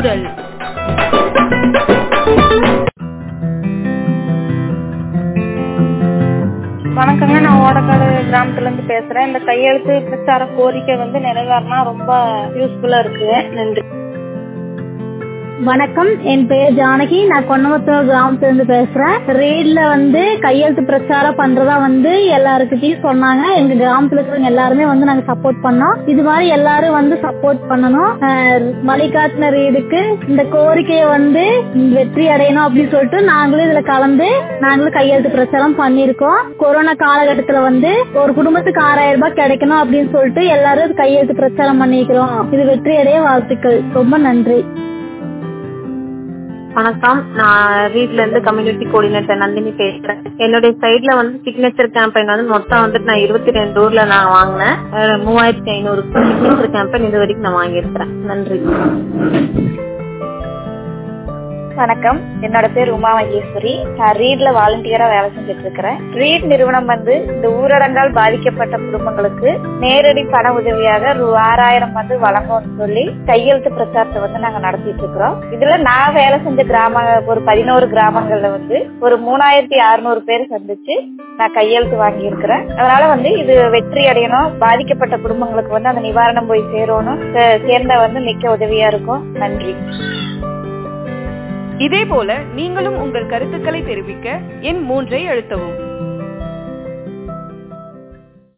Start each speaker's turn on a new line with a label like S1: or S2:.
S1: குரல்
S2: வணக்கங்க நான் ஓடக்காடு கிராமத்துல இருந்து பேசுறேன் இந்த கையெழுத்து பிரச்சார கோரிக்கை வந்து நிறைவேறினா ரொம்ப யூஸ்ஃபுல்லா இருக்கு நன்றி
S3: வணக்கம் என் பெயர் ஜானகி நான் கொன்னமத்தூர் கிராமத்துல இருந்து பேசுறேன் ரீட்ல வந்து கையெழுத்து பிரச்சாரம் பண்றதா வந்து எல்லாருக்கிட்டையும் சொன்னாங்க எங்க கிராமத்துல இருக்கிறவங்க எல்லாருமே வந்து நாங்க சப்போர்ட் பண்ணோம் இது மாதிரி எல்லாரும் வந்து சப்போர்ட் பண்ணணும் அஹ் வழிகாட்டின ரீடுக்கு இந்த கோரிக்கையை வந்து வெற்றி அடையணும் அப்படின்னு சொல்லிட்டு நாங்களும் இதுல கலந்து நாங்களும் கையெழுத்து பிரச்சாரம் பண்ணிருக்கோம் கொரோனா காலகட்டத்துல வந்து ஒரு குடும்பத்துக்கு ஆறாயிரம் ரூபாய் கிடைக்கணும் அப்படின்னு சொல்லிட்டு எல்லாரும் கையெழுத்து பிரச்சாரம் பண்ணிக்கிறோம் இது வெற்றி அடைய வாழ்த்துக்கள் ரொம்ப நன்றி
S4: வணக்கம் நான் வீட்ல இருந்து கம்யூனிட்டி கோஆர்டினேட்டர் நந்தினி பேசுறேன் என்னுடைய சைட்ல வந்து சிக்னேச்சர் கேம்பெயின் வந்து மொத்தம் வந்துட்டு நான் இருபத்தி ரெண்டு ஊர்ல நான் வாங்கினேன் அஹ் மூவாயிரத்தி ஐநூறு சிக்னேச்சர் கேம்பெயின் இது வரைக்கும் நான் வாங்கியிருக்கிறேன் நன்றி
S2: வணக்கம் என்னோட பேர் உமா மகேஸ்வரி நான் ரீட்ல வாலண்டியரா வேலை செஞ்சுட்டு இருக்கிறேன் ரீட் நிறுவனம் வந்து இந்த ஊரடங்கால் பாதிக்கப்பட்ட குடும்பங்களுக்கு நேரடி பண உதவியாக ரூ ஆறாயிரம் வந்து வழங்கும்னு சொல்லி கையெழுத்து பிரச்சாரத்தை வந்து நாங்க நடத்திட்டு இருக்கிறோம் இதுல நான் வேலை செஞ்ச கிராம ஒரு பதினோரு கிராமங்கள்ல வந்து ஒரு மூணாயிரத்தி அறுநூறு பேர் சந்திச்சு நான் கையெழுத்து வாங்கி இருக்கிறேன் அதனால வந்து இது வெற்றி அடையணும் பாதிக்கப்பட்ட குடும்பங்களுக்கு வந்து அந்த நிவாரணம் போய் சேரணும் சே- சேர்ந்தா வந்து மிக்க உதவியா இருக்கும் நன்றி
S1: இதே போல நீங்களும் உங்கள் கருத்துக்களை தெரிவிக்க எண் மூன்றை அழுத்தவும்